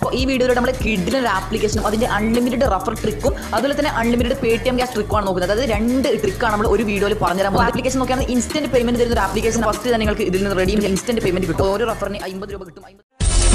അപ്പോൾ ഈ വീഡിയോയിൽ നമ്മൾ കിഡിലെ ഒരു ആപ്ലിക്കേഷനും അതിന്റെ അൺലിമിറ്റഡ് റഫർ ട്രിക്കും അതുപോലെ തന്നെ unlimited Paytm cash ട്രിക്കുമാണ് നോക്കുന്നത് അതായത് രണ്ട് ട്രിക്കാണ് നമ്മൾ ഒരു വീഡിയോയിൽ പറഞ്ഞുതരാൻ പോകുന്നത് ആപ്ലിക്കേഷൻ നോക്കിയാൽ ഇൻസ്റ്റന്റ് പേയ്മെന്റ് തരുന്ന ഒരു ആപ്ലിക്കേഷൻ ഫസ്റ്റ് തന്നെ നിങ്ങൾക്ക് ഇതിൽ നിന്ന് റെഡീം ഇൻസ്റ്റന്റ് പേയ്മെന്റ് കിട്ടും ഓരോ റഫറിന് അമ്പത് രൂപ കിട്ടും 50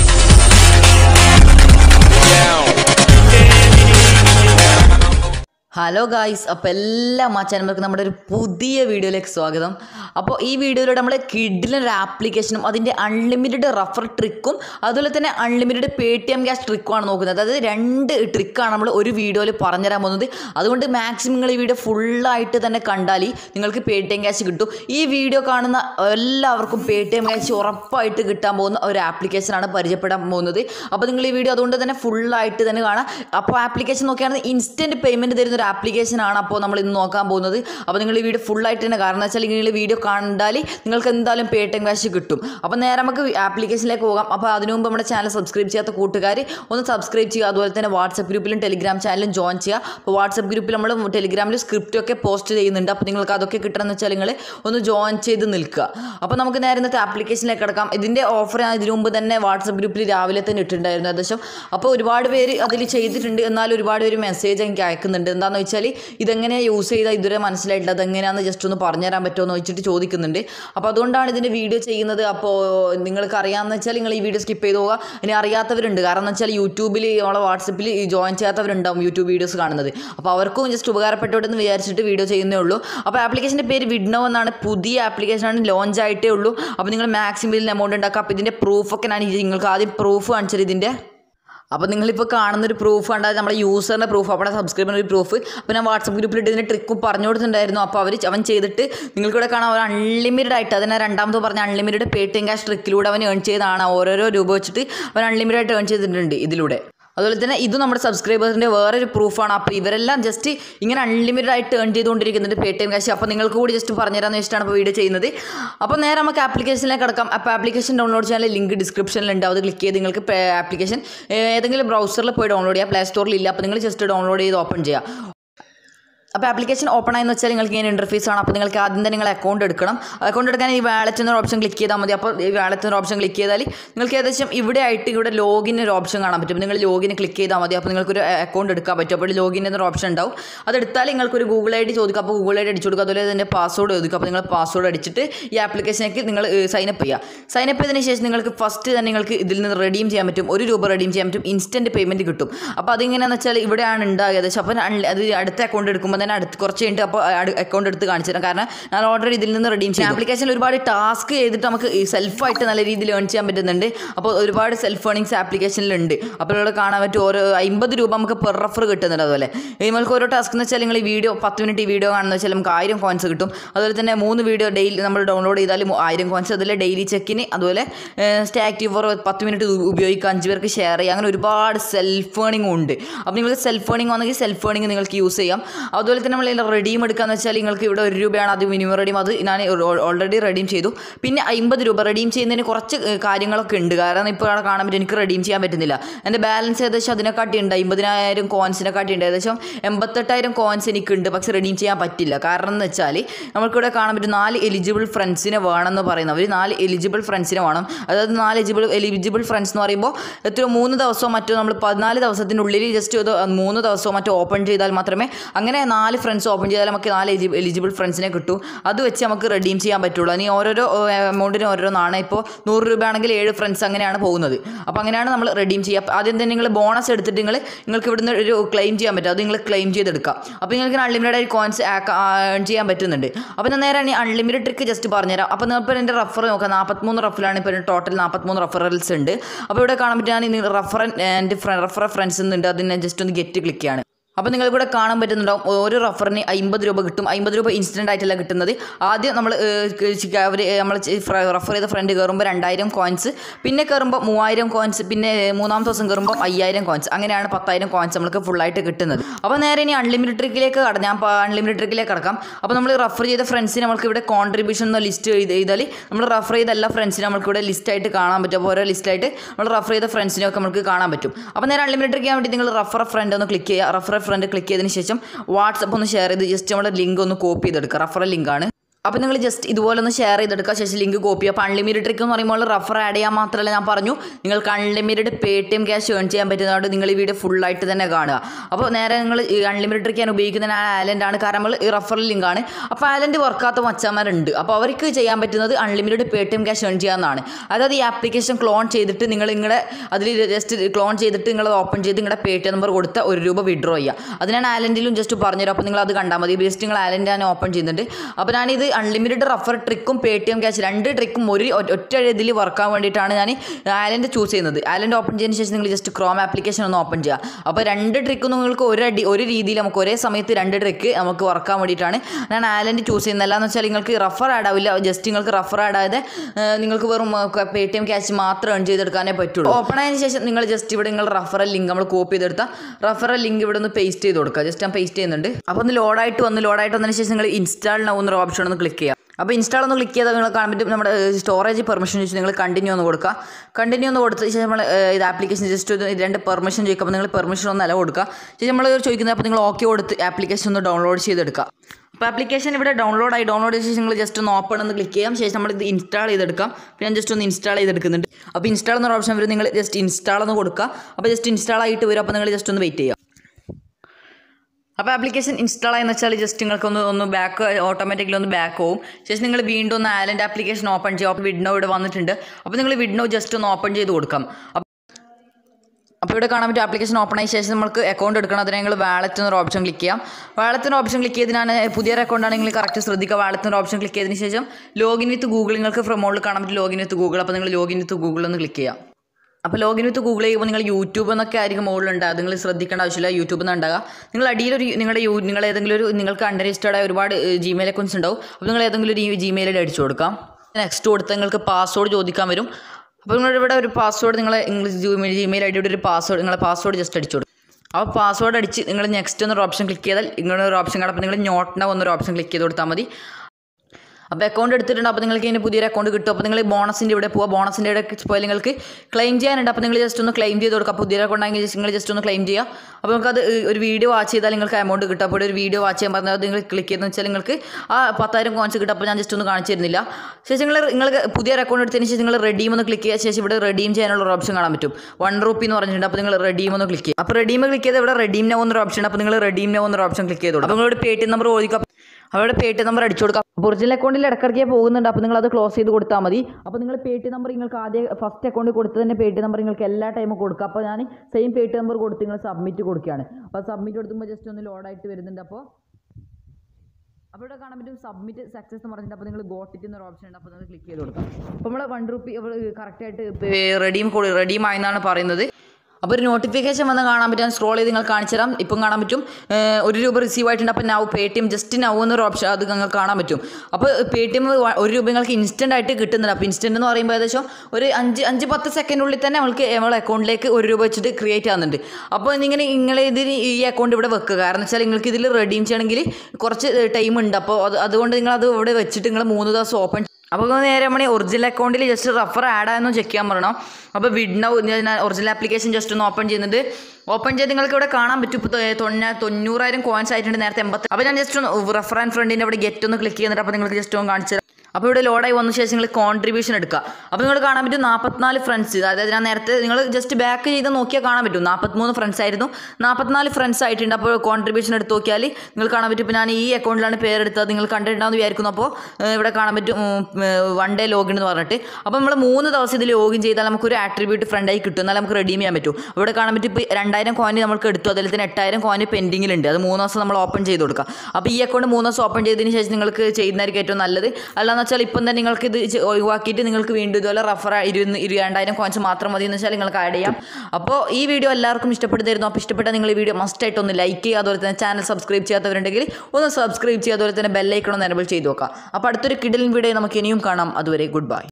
ഹലോ ഗായ്സ് അപ്പോൾ എല്ലാ മാച്ചാന്മാർക്കും നമ്മുടെ ഒരു പുതിയ വീഡിയോയിലേക്ക് സ്വാഗതം അപ്പോൾ ഈ വീഡിയോയിലൂടെ നമ്മൾ കിഡിലെ ഒരു ആപ്ലിക്കേഷനും അതിൻ്റെ അൺലിമിറ്റഡ് റഫർ ട്രിക്കും അതുപോലെ തന്നെ unlimited Paytm cash ട്രിക്കുമാണ് നോക്കുന്നത് അതായത് രണ്ട് ട്രിക്കാണ് നമ്മൾ ഒരു വീഡിയോയിൽ പറഞ്ഞുതരാൻ പോകുന്നത് അതുകൊണ്ട് മാക്സിമം നിങ്ങൾ ഈ വീഡിയോ ഫുള്ളായിട്ട് തന്നെ കണ്ടാൽ നിങ്ങൾക്ക് പേ ടി എം ഗ്യാസ് കിട്ടും ഈ വീഡിയോ കാണുന്ന എല്ലാവർക്കും പേ ടി എം ഗ്യാസ് ഉറപ്പായിട്ട് കിട്ടാൻ പോകുന്ന ഒരു ആപ്ലിക്കേഷനാണ് പരിചയപ്പെടാൻ പോകുന്നത് അപ്പോൾ നിങ്ങൾ ഈ വീഡിയോ അതുകൊണ്ട് തന്നെ ഫുള്ളായിട്ട് തന്നെ കാണാം അപ്പോൾ ആപ്ലിക്കേഷൻ നോക്കുകയാണെങ്കിൽ ഇൻസ്റ്റൻറ്റ് പേയ്മെൻറ്റ് തരുന്ന ഒരു ആപ്ലിക്കേഷൻ ആണ് അപ്പോൾ നമ്മൾ ഇന്ന് നോക്കാൻ പോകുന്നത് അപ്പോൾ നിങ്ങൾ ഈ വീഡിയോ ഫുള്ളായിട്ട് തന്നെ കാരണം വെച്ചാൽ നിങ്ങൾ വീഡിയോ കണ്ടാൽ നിങ്ങൾക്ക് എന്തായാലും പേ ടി എം ക്യാഷ് കിട്ടും അപ്പോൾ നേരെ നമുക്ക് ആപ്ലിക്കേഷനിലേക്ക് പോകാം അപ്പോൾ അതിനു മുമ്പ് നമ്മുടെ ചാനൽ സബ്സ്ക്രൈബ് ചെയ്യാത്ത കൂട്ടുകാർ ഒന്ന് സബ്സ്ക്രൈബ് ചെയ്യുക അതുപോലെ തന്നെ വാട്സപ്പ് ഗ്രൂപ്പിലും ടെലിഗ്രാം ചാനലും ജോയിൻ ചെയ്യുക അപ്പോൾ വാട്സപ്പ് ഗ്രൂപ്പിൽ നമ്മൾ ടെലിഗ്രാമിൽ സ്ക്രിപ്റ്റ് ഒക്കെ പോസ്റ്റ് ചെയ്യുന്നുണ്ട് അപ്പോൾ നിങ്ങൾക്ക് അതൊക്കെ കിട്ടണമെന്ന് വെച്ചാൽ നിങ്ങൾ ഒന്ന് ജോയിൻ ചെയ്ത് നിൽക്കുക അപ്പോൾ നമുക്ക് നേരെ ഇന്നത്തെ ആപ്ലിക്കേഷനിലേക്ക് കിടക്കാം ഇതിൻ്റെ ഓഫർ ഞാൻ ഇതിനു മുമ്പ് തന്നെ വാട്സപ്പ് ഗ്രൂപ്പിൽ രാവിലെ തന്നെ ഇട്ടിട്ടുണ്ടായിരുന്നു ഏകദേശം അപ്പോൾ ഒരുപാട് പേര് അതിൽ ചെയ്തിട്ടുണ്ട് എന്നാൽ ഒരുപാട് പേര് മെസ്സേജ് എനിക്ക് അയക്കുന്നുണ്ട് എന്താണെന്ന് വെച്ചാൽ ഇതെങ്ങനെയാണ് യൂസ് ചെയ്താൽ ഇതുവരെ മനസ്സിലായിട്ടില്ല അതെങ്ങനെയാണെന്ന് ജസ്റ്റ് ഒന്ന് പറഞ്ഞുതരാൻ പറ്റുമോ എന്ന് വെച്ചിട്ട് ചോദിക്കുന്നുണ്ട് അപ്പോൾ അതുകൊണ്ടാണ് ഇതിൻ്റെ വീഡിയോ ചെയ്യുന്നത് അപ്പോൾ നിങ്ങൾക്ക് അറിയാമെന്ന് വെച്ചാൽ നിങ്ങൾ ഈ വീഡിയോ സ്കിപ്പ് ചെയ്ത് പോവുക ഇനി അറിയാത്തവരുണ്ട് കാരണം എന്ന് വെച്ചാൽ യൂട്യൂബിൽ നമ്മളെ വാട്സപ്പിൽ ജോയിൻ ചെയ്യാത്തവരുണ്ടാവും യൂട്യൂബ് വീഡിയോസ് കാണുന്നത് അപ്പോൾ അവർക്കും ജസ്റ്റ് ഉപകാരപ്പെട്ടോട്ടെന്ന് വിചാരിച്ചിട്ട് വീഡിയോ ചെയ്യുന്നേ ഉള്ളൂ അപ്പോൾ ആപ്ലിക്കേഷൻ്റെ പേര് വിഡ്നോ എന്നാണ് പുതിയ ആപ്ലിക്കേഷനാണ് ലോഞ്ച് ആയിട്ടേ ഉള്ളൂ അപ്പോൾ നിങ്ങൾ മാക്സിമം ഇതിൽ എമൗണ്ട് ഉണ്ടാക്കുക അപ്പോൾ ഇതിൻ്റെ പ്രൂഫൊക്കെ ഞാൻ നിങ്ങൾക്ക് ആദ്യം പ്രൂഫ് കാണിച്ചത് ഇതിൻ്റെ അപ്പോൾ നിങ്ങളിപ്പോൾ കാണുന്നൊരു പ്രൂഫ് കണ്ടാൽ നമ്മുടെ യൂസറിൻ്റെ പ്രൂഫ് അവിടെ സബ്സ്ക്രൈബറിൻ്റെ ഒരു പ്രൂഫ് അപ്പോൾ ഞാൻ വാട്സപ്പ് ഗ്രൂപ്പിൽ ഇതിൻ്റെ ട്രിക്കും പറഞ്ഞു കൊടുത്തിട്ടുണ്ടായിരുന്നു അപ്പോൾ അവർ അവൻ ചെയ്തിട്ട് നിങ്ങൾക്കിവിടെ കാണാം അവർ അൺലിമിറ്റഡ് ആയിട്ട് അതിനെ രണ്ടാമത് പറഞ്ഞ unlimited Paytm cash ട്രിക്കിലൂടെ അവൻ ഏൺ ചെയ്തതാണ് ഓരോരോ രൂപ വെച്ചിട്ട് അവൻ അൺലിമിറ്റഡ് ആയിട്ട് ഏൺ ചെയ്തിട്ടുണ്ട് ഇതിലൂടെ അതുപോലെ തന്നെ ഇത് നമ്മുടെ സബ്സ്ക്രൈബേഴ്സിൻ്റെ വേറൊരു പ്രൂഫാണ് അപ്പോൾ ഇവരെല്ലാം ജസ്റ്റ് ഇങ്ങനെ അൺലിമിറ്റഡ് ആയിട്ട് ഏൺ ചെയ്തുകൊണ്ടിരിക്കുന്നുണ്ട് പേ ടി എം ക്യാഷ് അപ്പോൾ നിങ്ങൾക്ക് കൂടി ജസ്റ്റ് പറഞ്ഞുതരാമെന്ന് വെച്ചിട്ടാണ് ഇപ്പോൾ വീഡിയോ ചെയ്യുന്നത് അപ്പോൾ നേരെ നമുക്ക് ആപ്ലിക്കേഷനിലേക്ക് കിടക്കാം അപ്പോൾ ആപ്ലിക്കേഷൻ ഡൗൺലോഡ് ചെയ്യാനുള്ള ലിങ്ക് ഡിസ്ക്രിപ്ഷനിലുണ്ട് അത് ക്ലിക്ക് ചെയ്ത് നിങ്ങൾക്ക് ആപ്ലിക്കേഷൻ ഏതെങ്കിലും ബ്രൗസറിൽ പോയി ഡൗൺലോഡ് ചെയ്യുക പ്ലേ സ്റ്റോറിൽ ഇല്ല അപ്പോൾ നിങ്ങൾ ജസ്റ്റ് ഡൗൺലോഡ് ചെയ്ത് ഓപ്പൺ ചെയ്യുക അപ്പോൾ ആപ്ലിക്കേഷൻ ഓപ്പൺ ആയെന്ന് വെച്ചാൽ നിങ്ങൾക്ക് ഇങ്ങനെ ഇൻ്റർഫേസ് ആണ് അപ്പോൾ നിങ്ങൾക്ക് ആദ്യം തന്നെ നിങ്ങൾ അക്കൗണ്ട് എടുക്കണം അക്കൗണ്ട് എടുക്കാൻ ഈ വാലറ്റ് എന്നൊരു ഓപ്ഷൻ ക്ലിക്ക് ചെയ്താൽ മതി അപ്പോൾ ഈ വാലറ്റ് എന്നൊരു ഓപ്ഷൻ ക്ലിക്ക് ചെയ്താൽ നിങ്ങൾക്ക് ഏകദേശം ഇവിടെ ആയിട്ട് ഇവിടെ ലോഗിൻ ഒരു ഓപ്ഷൻ കാണാൻ പറ്റും നിങ്ങൾ ലോഗിൻ ക്ലിക്ക് ചെയ്താൽ മതി അപ്പോൾ നിങ്ങൾക്കൊരു അക്കൗണ്ട് എടുക്കാൻ പറ്റും അപ്പോൾ ലോഗിൻ എന്നൊരു ഓപ്ഷൻ ഉണ്ടാവും അതെടുത്താൽ നിങ്ങൾക്കൊരു ഗൂഗിൾ ഐ ഡി ചോദിക്കുക അപ്പോൾ ഗൂഗിൾ ഐ ഡി അടിച്ചു കൊടുക്കുക അതുപോലെ തന്നെ പാസ്വേഡ് ചോദിക്കുക അപ്പോൾ നിങ്ങൾ പാസ്വേഡ് അടിച്ചിട്ട് ഈ ആപ്ലിക്കേഷനിലേക്ക് നിങ്ങൾ സൈനപ്പ് ചെയ്യുക സൈനപ്പ് ചെയ്തതിന് ശേഷം നിങ്ങൾക്ക് ഫസ്റ്റ് തന്നെ നിങ്ങൾക്ക് ഇതിൽ നിന്ന് റെഡീം ചെയ്യാൻ പറ്റും ഒരു രൂപ റെഡീം ചെയ്യാൻ പറ്റും ഇൻസ്റ്റൻറ്റ് പേയ്മെൻറ്റ് കിട്ടും അപ്പോൾ അതിങ്ങനെയാണെന്ന് വെച്ചാൽ ഇവിടെയാണ് ഉണ്ടാകുക ഏകദേശം അപ്പോൾ അത് അടുത്ത അക്കൗണ്ട് എടുക്കുമ്പോൾ തന്നെ അടുത്ത് കുറച്ച് കഴിഞ്ഞിട്ട് അപ്പോൾ അക്കൗണ്ട് എടുത്ത് കാണിച്ചു തരാം കാരണം ഞാൻ ഓൾറെഡി ഇതിൽ നിന്ന് റെഡീം ചെയ്യും ആപ്ലിക്കേഷനിൽ ഒരുപാട് ടാസ്ക് ചെയ്തിട്ട് നമുക്ക് സെൽഫായിട്ട് നല്ല രീതിയിൽ ഏൺ ചെയ്യാൻ പറ്റുന്നുണ്ട് അപ്പോൾ ഒരുപാട് സെൽഫ് ഏണിങ്സ് ആപ്ലിക്കേഷനിലുണ്ട് അപ്പോൾ ഇവിടെ കാണാൻ പറ്റും ഓരോ അമ്പത് രൂപ നമുക്ക് പെർ റഫർ കിട്ടുന്നുണ്ട് അതുപോലെ നിങ്ങൾക്ക് ഓരോ ടാസ്ക് എന്ന് വെച്ചാൽ നിങ്ങൾ ഈ വീഡിയോ പത്ത് മിനിറ്റ് ഈ വീഡിയോ കാണുന്ന വെച്ചാൽ നമുക്ക് ആയിരം കോയിൻസ് കിട്ടും അതുപോലെ തന്നെ മൂന്ന് വീഡിയോ ഡെയിലി നമ്മൾ ഡൗൺലോഡ് ചെയ്താൽ ആയിരം കോയിൻസ് അതുപോലെ ഡെയിലി ചെക്കിന് അതുപോലെ സ്റ്റേ ആക്റ്റീവ് ഫോർ പത്ത് മിനിറ്റ് ഉപയോഗിക്കുക അഞ്ച് പേർക്ക് ഷെയർ ചെയ്യുക അങ്ങനെ ഒരുപാട് സെൽഫ് ഏണിംഗ് ഉണ്ട് അപ്പോൾ നിങ്ങൾക്ക് സെൽഫ് ഏണിംഗ് വന്നെങ്കിൽ സെൽഫ് ഏണിംഗ് നിങ്ങൾക്ക് യൂസ് ചെയ്യാം അതുപോലെ തന്നെ നമ്മൾ റെഡീം എടുക്കാന്ന് വെച്ചാൽ നിങ്ങൾക്ക് ഇവിടെ ഒരു രൂപയാണ് അത് മിനിമം റെഡീം അത് ഞാൻ ഓൾറെഡി റെഡീം ചെയ്തു പിന്നെ അമ്പത് രൂപ റെഡീം ചെയ്യുന്നതിന് കുറച്ച് കാര്യങ്ങളൊക്കെ ഉണ്ട് കാരണം ഇപ്പോൾ അവിടെ കാണാൻ പറ്റും എനിക്ക് റെഡീം ചെയ്യാൻ പറ്റുന്നില്ല എൻ്റെ ബാലൻസ് ഏകദേശം അതിനെക്കാട്ടി ഉണ്ട് അമ്പതിനായിരം കോയിൻസിനെക്കാട്ടി ഉണ്ട് ഏകദേശം എൺപത്തെട്ടായിരം കോയിൻസ് എനിക്കുണ്ട് പക്ഷേ റെഡീം ചെയ്യാൻ പറ്റില്ല കാരണം എന്ന് വെച്ചാൽ നമുക്കിവിടെ കാണാൻ പറ്റും നാല് എലിജിബിൾ ഫ്രണ്ട്സിനെ വേണമെന്ന് പറയുന്നത് അവർ നാല് എലിജിബിൾ ഫ്രണ്ട്സിനെ വേണം അതായത് നാല് എലിജിബിൾ എലിജിബിൾ ഫ്രണ്ട്സ് എന്ന് പറയുമ്പോൾ എത്ര മൂന്ന് ദിവസമോ മറ്റോ നമ്മൾ പതിനാല് ദിവസത്തിനുള്ളിൽ ജസ്റ്റ് ഒരു മൂന്ന് ദിവസമോ മറ്റോ ഓപ്പൺ ചെയ്താൽ മാത്രമേ അങ്ങനെ നാല് ഫ്രണ്ട്സ് ഓപ്പൺ ചെയ്താൽ നമുക്ക് നാല് എലിജിബിൾ ഫ്രണ്ട്സിനെ കിട്ടും അത് വെച്ച് നമുക്ക് റെഡീം ചെയ്യാൻ പറ്റുള്ളൂ ഇനി ഓരോരോ എമൗണ്ടിന് ഓരോ നാണയം ഇപ്പോൾ നൂറ് രൂപയാണെങ്കിൽ ഏഴ് ഫ്രണ്ട്സ് അങ്ങനെയാണ് പോകുന്നത് അപ്പോൾ അങ്ങനെയാണ് നമ്മൾ റെഡീം ചെയ്യുക ആദ്യം തന്നെ നിങ്ങൾ ബോണസ് എടുത്തിട്ട് നിങ്ങൾ നിങ്ങൾക്ക് ഇവിടുന്ന് ഒരു ക്ലെയിം ചെയ്യാൻ പറ്റും അത് നിങ്ങൾ ക്ലെയിം ചെയ്തെടുക്കാം അപ്പോൾ നിങ്ങൾക്ക് അൺലിമിറ്റഡ് ആയി കോയിൻസ് ഏൺ ചെയ്യാൻ പറ്റുന്നുണ്ട് അപ്പോൾ ഞാൻ നേരെ അൺലിമിറ്റഡ് ട്രിക്ക് ജസ്റ്റ് പറഞ്ഞുതരാം അപ്പോൾ ഇപ്പോൾ എൻ്റെ റഫർ നോക്കാം നാൽപ്പത്തിമൂന്ന് റഫറിലാണ് ഇപ്പോൾ ടോട്ടൽ നാൽപ്പത്തിമൂന്ന് റഫറൽസ് ഉണ്ട് അപ്പോൾ ഇവിടെ കാണാൻ പറ്റുക ഞാൻ റഫർ എൻ്റെ റഫർ ഫ്രണ്ട്സ് എന്നുണ്ട് അതിനെ ജസ്റ്റ് ഒന്ന് ഗെറ്റ് ക്ലിക്ക് ചെയ്യാണ് അപ്പോൾ നിങ്ങൾക്ക് ഇവിടെ കാണാൻ പറ്റുന്നുണ്ടാവും ഓരോ റഫറിന് അമ്പത് രൂപ കിട്ടും അമ്പത് രൂപ ഇൻസ്റ്റൻ്റ് ആയിട്ടല്ല കിട്ടുന്നത് ആദ്യം നമ്മൾ അവർ നമ്മൾ റഫർ ചെയ്ത ഫ്രണ്ട് കയറുമ്പോൾ രണ്ടായിരം കോയിൻസ് പിന്നെ കയറുമ്പോൾ മൂവായിരം കോയിൻസ് പിന്നെ മൂന്നാമത്തെ ദിവസം കയറുമ്പോൾ അയ്യായിരം കോയിൻസ് അങ്ങനെയാണ് പത്തായിരം കോയിൻസ് നമുക്ക് ഫുള്ളായിട്ട് കിട്ടുന്നത് അപ്പോൾ നേരെ ഇനി അൺലിമിറ്റഡ് ട്രിക്കിലേക്ക് കട ഞാൻ അൺലിമിറ്റഡ് ട്രിക്കിലേക്ക് കടക്കാം അപ്പോൾ നമ്മൾ റഫർ ചെയ്ത ഫ്രണ്ട്സിന് നമുക്ക് ഇവിടെ കോൺട്രിബ്യൂഷൻ എന്ന ലിസ്റ്റ് ചെയ്താൽ നമ്മൾ റഫർ ചെയ്ത എല്ലാ ഫ്രണ്ട്സിനും നമുക്ക് ഇവിടെ ലിസ്റ്റായിട്ട് കാണാൻ പറ്റും അപ്പോൾ ഓരോ ലിസ്റ്റായിട്ട് നമ്മൾ റഫർ ചെയ്ത ഫ്രണ്ട്സിനൊക്കെ നമുക്ക് കാണാൻ പറ്റും അപ്പോൾ നേരെ അൺലിമിറ്റഡ് ട്രിക്ക് ചെയ്യാൻ വേണ്ടി നിങ്ങൾ റഫർ ഫ്രണ്ട് ഒന്ന് ക്ലിക്ക് ചെയ്യുക റഫർ ഫ്രണ്ട് ക്ലിക്ക് ചെയ്തതിന് ശേഷം വാട്സപ്പ് ഒന്ന് ഷെയർ ചെയ്ത് ജസ്റ്റ് നമ്മുടെ ലിങ്ക് ഒന്ന് കോപ്പി ചെയ്തെടുക്കുക റഫറൽ ലിങ്കാണ് അപ്പോൾ നിങ്ങൾ ജസ്റ്റ് ഇതുപോലെ ഒന്ന് ഷെയർ ചെയ്തെടുക്കുക ശേഷം ലിങ്ക് കോപ്പി അപ്പോൾ അൺലിമിറ്റഡ് ട്രിക്ക് എന്ന് പറയുമ്പോൾ റഫർ ആഡ് ചെയ്യാൻ മാത്രമല്ല ഞാൻ പറഞ്ഞു നിങ്ങൾക്ക് unlimited Paytm cash earn ചെയ്യാൻ പറ്റുന്നതുകൊണ്ട് നിങ്ങൾ ഈ വീഡിയോ ഫുള്ളായിട്ട് തന്നെ കാണുക അപ്പോൾ നേരെ നിങ്ങൾ അൺലിമിറ്റഡ് ട്രിക്ക് ഞാൻ ഉപയോഗിക്കുന്ന ആ ആലൻ്റ് ആണ് കാരണം നമ്മൾ ഈ റഫറൽ ലിങ്ക് ആണ് അപ്പോൾ ആലൻ്റ് വർക്കാത്ത മച്ചന്മാരുണ്ട് അപ്പോൾ അവർക്ക് ചെയ്യാൻ പറ്റുന്നത് unlimited Paytm cash earn ചെയ്യാമെന്നാണ് അതായത് ഈ ആപ്ലിക്കേഷൻ ക്ലോൺ ചെയ്തിട്ട് നിങ്ങൾ നിങ്ങളുടെ അതിൽ ജസ്റ്റ് ക്ലോൺ ചെയ്തിട്ട് നിങ്ങൾ ഓപ്പൺ ചെയ്ത് നിങ്ങളുടെ പേ ടി എം നമ്പർ കൊടുത്ത ഒരു രൂപ വിഡ്രോ ചെയ്യുക അത് ഞാൻ ആലൻഡിലും ജസ്റ്റ് പറഞ്ഞുതരാം അപ്പോൾ നിങ്ങൾ അത് കണ്ടാൽ മതി ബേസ്റ്റ് നിങ്ങൾ ആലൻഡ് ഞാൻ ഓപ്പൺ ചെയ്യുന്നുണ്ട് അപ്പോൾ ഞാനിത് അൺലിമിറ്റഡ് റഫർ ട്രിക്കും പേ ടി എം ക്യാഷ് രണ്ട് ട്രിക്കും ഒരു ഒ- ഒറ്റ ഇതിൽ വർക്കാൻ വേണ്ടിയിട്ടാണ് ഞാൻ ആലൻഡ് ചൂസ് ചെയ്യുന്നത് ആലൻഡ് ഓപ്പൺ ചെയ്തതിന് ശേഷം നിങ്ങൾ ജസ്റ്റ് ക്രോം ആപ്ലിക്കേഷൻ ഒന്ന് ഓപ്പൺ ചെയ്യുക അപ്പോൾ രണ്ട് ട്രിക്കും നിങ്ങൾക്ക് ഒരു അടി ഒരു രീതിയിൽ നമുക്ക് ഒരേ സമയത്ത് രണ്ട് ട്രിക്ക് നമുക്ക് വർക്കാൻ വേണ്ടിയിട്ടാണ് ഞാൻ ആലൻഡ് ചൂസ് ചെയ്യുന്നത് അല്ലാന്ന് വെച്ചാൽ നിങ്ങൾക്ക് റഫർ ആഡ് ആവില്ല ജസ്റ്റ് നിങ്ങൾക്ക് റഫർ ആഡ് ആയത് നിങ്ങൾക്ക് വെറും പേ ടി എം ക്യാഷ് മാത്രം ഏൺ ചെയ്തെടുക്കാനേ പറ്റുള്ളൂ ഓപ്പൺ ആയതിനു ശേഷം നിങ്ങൾ ജസ്റ്റ് ഇവിടെ നിങ്ങൾ റഫറൽ ലിങ്ക് നമ്മൾ കോപ്പി ചെയ്തെടുത്താൽ റഫറൽ ലിങ്ക് ഇവിടെ ഒന്ന് പേസ്റ്റ് ചെയ്ത് കൊടുക്കുക ജസ്റ്റ് ഞാൻ പേസ്റ്റ് ചെയ്യുന്നുണ്ട് അപ്പോൾ ഒന്ന് ലോഡായിട്ട് വന്ന് ലോഡായിട്ട് വന്നതിന് ശേഷം നിങ്ങൾ ഇൻസ്റ്റാൾ എന്നൊരു ഓപ്ഷൻ ഒന്ന് ക്ലിക്ക് ചെയ്യുക അപ്പോൾ ഇൻസ്റ്റാൾ ഒന്ന് ക്ലിക്ക് ചെയ്താൽ നിങ്ങൾ കാണാൻ പറ്റും നമ്മുടെ സ്റ്റോറേജ് പെർമിഷൻ ചോദിച്ചു നിങ്ങൾ കണ്ടിന്യൂ ഒന്ന് കൊടുക്കുക കണ്ടിന്യൂ ഒന്ന് കൊടുത്ത ശേഷം നമ്മൾ ഏഹ്, ഇത് ആപ്ലിക്കേഷൻ ജസ്റ്റ് ഒരു രണ്ട് പെർമിഷൻ ചോദിക്കും അപ്പോൾ നിങ്ങൾ പെർമിഷൻ ഒന്ന് അല കൊടുക്കുക ശേഷം നമ്മൾ ചോദിക്കുന്നത് അപ്പോൾ നിങ്ങൾ ഓക്കെ കൊടുത്ത് ആപ്ലിക്കേഷൻ ഒന്ന് ഡൗൺലോഡ് ചെയ്തെടുക്കുക അപ്പോൾ ആപ്ലിക്കേഷൻ ഇവിടെ ഡൗൺലോഡ് ആയി ഡൗൺലോഡ് ചെയ്ത ശേഷം നിങ്ങൾ ജസ്റ്റ് ഒന്ന് ഓപ്പൺ ഒന്ന് ക്ലിക്ക് ചെയ്യാം ശേഷം നമ്മൾ ഇത് ഇൻസ്റ്റാൾ ചെയ്തെടുക്കാം അപ്പോൾ ഞാൻ ജസ്റ്റ് ഒന്ന് ഇൻസ്റ്റാൾ ചെയ്തെടുക്കുന്നുണ്ട് അപ്പോൾ ഇൻസ്റ്റാൾ എന്നൊരു ഓപ്ഷൻ വരും നിങ്ങൾ ജസ്റ്റ് ഇൻസ്റ്റാൾ ഒന്ന് കൊടുക്കുക അപ്പോൾ ജസ്റ്റ് ഇൻസ്റ്റാൾ ആയിട്ട് വരും അപ്പോൾ നിങ്ങൾ ജസ്റ്റ് ഒന്ന് വെയിറ്റ് ചെയ്യുക അപ്പോൾ ആപ്ലിക്കേഷൻ ഇൻസ്റ്റാൾ ആയെന്ന് വെച്ചാൽ ജസ്റ്റ് നിങ്ങൾക്ക് ഒന്ന് ഒന്ന് ബാക്ക് ഓട്ടോമാറ്റിക്കലി ഒന്ന് ബാക്ക് പോവും ശേഷം നിങ്ങൾ വീണ്ടും ഒന്ന് ആലൻ്റെ ആപ്ലിക്കേഷൻ ഓപ്പൺ ചെയ്യുക അപ്പോൾ വിഡ്നോ ഇവിടെ വന്നിട്ടുണ്ട് അപ്പോൾ നിങ്ങൾ വിഡ്നോ ജസ്റ്റ് ഒന്ന് ഓപ്പൺ ചെയ്ത് കൊടുക്കാം അപ്പ- അപ്പോൾ ഇവിടെ കാണാൻ പറ്റും ആപ്ലിക്കേഷൻ ഓപ്പൺ ആയ ശേഷം നമുക്ക് അക്കൗണ്ട് എടുക്കണം അതിന് നിങ്ങൾ വാലറ്റ് എന്നൊരു ഓപ്ഷൻ ക്ലിക്ക് ചെയ്യാം വാലറ്റിന് ഓപ്ഷൻ ക്ലിക്ക് ചെയ്തതിനാണ് പുതിയൊരു അക്കൗണ്ട് ആണെങ്കിൽ കറക്റ്റ് ശ്രദ്ധിക്കുക വാലറ്റിന് ഓപ്ഷൻ ക്ലിക്ക് ചെയ്തതിന് ശേഷം ലോഗിൻ വിത്ത് ഗൂഗിൾ നിങ്ങൾക്ക് ഫ്രം മുകളിൽ കാണാൻ പറ്റും ലോഗിൻ വിത്ത് ഗൂഗിൾ അപ്പോൾ നിങ്ങൾ ലോഗിൻ വിത്ത് ഗൂഗിൾ ഒന്ന് ക്ലിക്ക് ചെയ്യാം അപ്പോൾ ലോഗിൻ വിത്ത് ഗൂഗിൾ ചെയ്യുമ്പോൾ നിങ്ങൾ യൂട്യൂബ് എന്നൊക്കെ ആയിരിക്കും മുകളിലുണ്ടാകുക നിങ്ങൾ ശ്രദ്ധിക്കേണ്ട ആവശ്യമില്ല യൂട്യൂബിൽ നിന്ന് ഉണ്ടാകുക നിങ്ങൾ അടിയിലൊരു നിങ്ങളുടെ യൂ നിങ്ങൾ ഏതെങ്കിലും ഒരു നിങ്ങൾക്ക് അൺരജിസ്റ്റേർഡ് ആയ ഒരുപാട് ജിമെയിൽ അക്കൗണ്ട്സ് ഉണ്ടാവും അപ്പോൾ നിങ്ങൾ ഏതെങ്കിലും ഒരു ജിമെയിലിൽ അടിച്ചു കൊടുക്കാം നെക്സ്റ്റ് കൊടുത്ത് നിങ്ങൾക്ക് പാസ്വേഡ് ചോദിക്കാൻ വരും അപ്പോൾ നിങ്ങളുടെ ഇവിടെ ഒരു പാസ്വേഡ് നിങ്ങൾ ഇംഗ്ലീഷ് ജിമെയിൽ ഐ ഡിയുടെ ഒരു പാസ്വേഡ് നിങ്ങളെ പാസ്വേഡ് ജസ്റ്റ് അടിച്ചു കൊടുക്കും അപ്പോൾ പാസ്വേഡ് അടിച്ച് നിങ്ങൾ നെക്സ്റ്റ് എന്നൊരു ഓപ്ഷൻ ക്ലിക്ക് ചെയ്താൽ ഇങ്ങനെ ഒരു ഓപ്ഷൻ കാണാം അപ്പോൾ നിങ്ങൾ നോട്ടിന എന്നൊരു ഓപ്ഷൻ ക്ലിക്ക് ചെയ്ത് കൊടുത്താൽ മതി അപ്പോൾ അക്കൗണ്ട് എടുത്തിട്ടുണ്ട് അപ്പോൾ നിങ്ങൾക്ക് ഇതിന് പുതിയൊരു അക്കൗണ്ട് കിട്ടും അപ്പോൾ നിങ്ങൾ ബോണസിൻ്റെ ഇവിടെ പോവുക ബോണസിൻ്റെ ഇവിടെ പോയാൽ നിങ്ങൾക്ക് ക്ലെയിം ചെയ്യാനുണ്ട് അപ്പോൾ നിങ്ങൾ ജസ്റ്റ് ഒന്ന് ക്ലെയിം ചെയ്ത് കൊടുക്കുക അപ്പോൾ പുതിയൊരു അക്കൗണ്ട് ആണെങ്കിൽ നിങ്ങൾ ജസ്റ്റ് ഒന്ന് ക്ലെയിം ചെയ്യുക അപ്പോൾ നിങ്ങൾക്ക് അത് ഒരു വീഡിയോ വാച്ച് ചെയ്താൽ നിങ്ങൾക്ക് എമൗണ്ട് കിട്ടും അപ്പോൾ ഇവിടെ ഒരു വീഡിയോ വാച്ച് ചെയ്യാൻ പറഞ്ഞാൽ അത് നിങ്ങൾ ക്ലിക്ക് ചെയ്തെന്ന് വെച്ചാൽ നിങ്ങൾക്ക് ആ പത്തായിരം കോയിൻസ് കിട്ടും അപ്പോൾ ഞാൻ ജസ്റ്റ് ഒന്ന് കാണിച്ചു തരുന്നില്ല ശേഷം നിങ്ങൾ നിങ്ങൾ പുതിയൊരു അക്കൗണ്ട് എടുത്തതിന് ശേഷം നിങ്ങൾ റെഡീം ഒന്ന് ക്ലിക്ക് ചെയ്യുക ശേഷം ഇവിടെ റെഡീം ചെയ്യാനുള്ള ഒരു ഓപ്ഷൻ കാണാൻ പറ്റും വൺ റുപ്പി എന്ന് പറഞ്ഞിട്ടുണ്ട് അപ്പോൾ നിങ്ങൾ റെഡീം ഒന്ന് ക്ലിക്ക് ചെയ്യുക അപ്പോൾ റെഡീം ക്ലിക്ക് ചെയ്ത് ഇവിടെ റെഡീം നോ എന്നൊരു ഓപ്ഷൻ അപ്പോൾ നിങ്ങൾ റെഡീം നോ എന്നൊരു ഓപ്ഷൻ ക്ലിക്ക് ചെയ്ത് കൊടുക്കും അപ്പോൾ നിങ്ങളുടെ പേ ടി എം നമ്പർ ചോദിക്കുക അവരുടെ പേ ടി നമ്പർ അടിച്ചു കൊടുക്കാം അപ്പോൾ ഒറിജിനൽ അക്കൗണ്ടിൽ ഇടയ്ക്കിടയ്ക്ക് പോകുന്നുണ്ട് അപ്പോൾ നിങ്ങൾ അത് ക്ലോസ് ചെയ്ത് കൊടുത്താൽ മതി അപ്പോൾ നിങ്ങൾ പേ ടി നമ്പർ നിങ്ങൾക്ക് ആദ്യം ഫസ്റ്റ് അക്കൗണ്ടിൽ കൊടുത്ത് തന്നെ പേ ടി നമ്പർ നിങ്ങൾക്ക് എല്ലാ ടൈമും കൊടുക്കുക അപ്പോൾ ഞാൻ സെയിം പേ ടി നമ്പർ കൊടുത്ത് നിങ്ങൾ സബ്മിറ്റ് കൊടുക്കുകയാണ് അപ്പോൾ സബ്മിറ്റ് കൊടുക്കുമ്പോൾ ജസ്റ്റ് ഒന്ന് ലോഡായിട്ട് വരുന്നുണ്ട് അപ്പോൾ അപ്പോൾ ഇവിടെ കാണാൻ പറ്റും സബ്മിറ്റ് സക്സസ് എന്ന് പറഞ്ഞിട്ട് അപ്പോൾ നിങ്ങൾ ഗോട്ടിറ്റ് എന്നൊരു ഓപ്ഷൻ ഉണ്ട് അപ്പോൾ നിങ്ങൾ ക്ലിക്ക് ചെയ്ത് കൊടുക്കാം അപ്പോൾ നമ്മൾ വൺ റുപ്പി കറക്റ്റായിട്ട് റെഡീം റെഡീം ആയെന്നാണ് പറയുന്നത് അപ്പോൾ ഒരു നോട്ടിഫിക്കേഷൻ വന്ന് കാണാൻ പറ്റും സ്ക്രോൾ ചെയ്ത് നിങ്ങൾ കാണിച്ചു തരാം ഇപ്പം കാണാൻ പറ്റും ഏഹ് ഒരു രൂപ റിസീവ് ആയിട്ടുണ്ട് അപ്പോൾ now Paytm just now എന്നൊരു ഓപ്ഷൻ അത് നിങ്ങൾക്ക് കാണാൻ പറ്റും അപ്പോൾ പേ ടി എം ഒരു രൂപ നിങ്ങൾക്ക് ഇൻസ്റ്റൻ്റ് ആയിട്ട് കിട്ടുന്നുണ്ട് അപ്പോൾ ഇൻസ്റ്റൻ്റ് എന്ന് പറയുമ്പോൾ ഏകദേശം ഒരു അഞ്ച് അഞ്ച് പത്ത് സെക്കൻഡിനുള്ളിൽ തന്നെ നമ്മൾക്ക് നമ്മളെ അക്കൗണ്ടിലേക്ക് ഒരു രൂപ വെച്ചിട്ട് ക്രിയേറ്റ് ആകുന്നുണ്ട് അപ്പോൾ ഇങ്ങനെ നിങ്ങൾ ഇതിന് ഈ അക്കൗണ്ട് ഇവിടെ വെക്കുക കാരണം വെച്ചാൽ നിങ്ങൾക്ക് ഇതിൽ റെഡീം ചെയ്യണമെങ്കിൽ കുറച്ച് ടൈം ഉണ്ട് അപ്പോൾ അത് അതുകൊണ്ട് നിങ്ങൾ അത് ഇവിടെ വെച്ചിട്ട് നിങ്ങൾ മൂന്ന് ദിവസം ഓപ്പൺ അപ്പോൾ നേരെ നമ്മൾ ഒറിജിനൽ അക്കൗണ്ടിൽ ജസ്റ്റ് റഫർ ആഡ് ആയെന്ന് ചെക്ക് ചെയ്യാൻ പറയണം അപ്പോൾ വിഡ്നൗ ഞാൻ ഒറിജിനൽ ആപ്ലിക്കേഷൻ ജസ്റ്റ് ഒന്ന് ഓപ്പൺ ചെയ്യുന്നുണ്ട് ഓപ്പൺ ചെയ്ത് നിങ്ങൾക്ക് ഇവിടെ കാണാൻ പറ്റും ഇപ്പോൾ തൊണ്ണൂറ് തൊണ്ണൂറായിരം കോയിൻസ് ആയിട്ടുണ്ട് നേരത്തെ എൺപത്തി അപ്പോൾ ഞാൻ ജസ്റ്റ് ഒന്ന് റഫർ ആൻഡ് ഫ്രണ്ടിൻ്റെ അവിടെ ഗെറ്റ് ഒന്ന് ക്ലിക്ക് ചെയ്യുന്നുണ്ട് അപ്പോൾ നിങ്ങൾക്ക് ജസ്റ്റ് ഒന്ന് കാണിച്ചു തരാം അപ്പോൾ ഇവിടെ ലോഡായി വന്ന ശേഷം നിങ്ങൾ കോൺട്രിബ്യൂഷൻ എടുക്കുക അപ്പോൾ നിങ്ങൾ കാണാൻ പറ്റും നാൽപ്പത്തിനാല് ഫ്രണ്ട്സ് അതായത് ഞാൻ നേരത്തെ നിങ്ങൾ ജസ്റ്റ് ബാക്ക് ചെയ്ത് നോക്കിയാൽ കാണാൻ പറ്റും നാൽപ്പത്തിമൂന്ന് ഫ്രണ്ട്സ് ആയിരുന്നു നാൽപ്പത്തിനാല് ഫ്രണ്ട്സ് ആയിട്ടുണ്ട് അപ്പോൾ കോൺട്രിബ്യൂഷൻ എടുത്ത് നോക്കിയാൽ നിങ്ങൾ കാണാൻ പറ്റും ഇപ്പോൾ ഞാൻ ഈ അക്കൗണ്ടിലാണ് പേരെടുത്തത് നിങ്ങൾ കണ്ടിട്ടുണ്ടാവുമെന്ന് വിചാരിക്കുന്നു അപ്പോൾ ഏഹ്, ഇവിടെ കാണാൻ പറ്റും വൺ ഡേ ലോഗിൻ എന്ന് പറഞ്ഞിട്ട് അപ്പോൾ നമ്മൾ മൂന്ന് ദിവസം ഇതിൽ ലോഗിൻ ചെയ്താൽ നമുക്കൊരു ആട്രിബ്യൂട്ട് ഫ്രണ്ടായി കിട്ടും എന്നാൽ നമുക്ക് റെഡീം ചെയ്യാൻ പറ്റും ഇവിടെ കാണാൻ പറ്റും ഇപ്പോൾ രണ്ടായിരം കോയിൻ നമുക്ക് എടുത്തു അതിൽ തന്നെ എട്ടായിരം കോയിൻ പെൻഡിങ്ങിലുണ്ട് അത് മൂന്ന് ദിവസം നമ്മൾ ഓപ്പൺ ചെയ്ത് കൊടുക്കുക അപ്പോൾ ഈ അക്കൗണ്ട് മൂന്ന് ദിവസം ഓപ്പൺ ചെയ്തതിന് ശേഷം നിങ്ങൾക്ക് ചെയ്യുന്നതായിരിക്കും ഏറ്റവും നല്ലത് അല്ലാന്ന് വെച്ചാൽ ഇപ്പം തന്നെ നിങ്ങൾക്ക് ഇത് ചെ- ഒഴിവാക്കിയിട്ട് നിങ്ങൾക്ക് വീണ്ടും ഇതുപോലെ റഫർ ഇരുന്ന് ഇരു രണ്ടായിരം കോയിൻസ് മാത്രം മതി എന്ന് വെച്ചാൽ നിങ്ങൾക്ക് ആഡ് ചെയ്യാം അപ്പോൾ ഈ വീഡിയോ എല്ലാവർക്കും ഇഷ്ടപ്പെടുത്തായിരുന്നു അപ്പോൾ ഇഷ്ടപ്പെട്ടാൽ നിങ്ങൾ ഈ വീഡിയോ മസ്റ്റായിട്ട് ഒന്ന് ലൈക്ക് ചെയ്യുക അതുപോലെ തന്നെ ചാനൽ സബ്സ്ക്രൈബ് ചെയ്യാത്തവരുണ്ടെങ്കിൽ ഒന്ന് സബ്സ്ക്രൈബ് ചെയ്യുക അതുപോലെ തന്നെ ബെല്ലൈക്കണം ഒന്ന് എനബിൾ ചെയ്ത് നോക്കുക അപ്പോൾ അടുത്തൊരു കിഡിലിൻ വീഡിയോ നമുക്ക് ഇനിയും കാണാം അതുവരെ ഗുഡ് ബൈ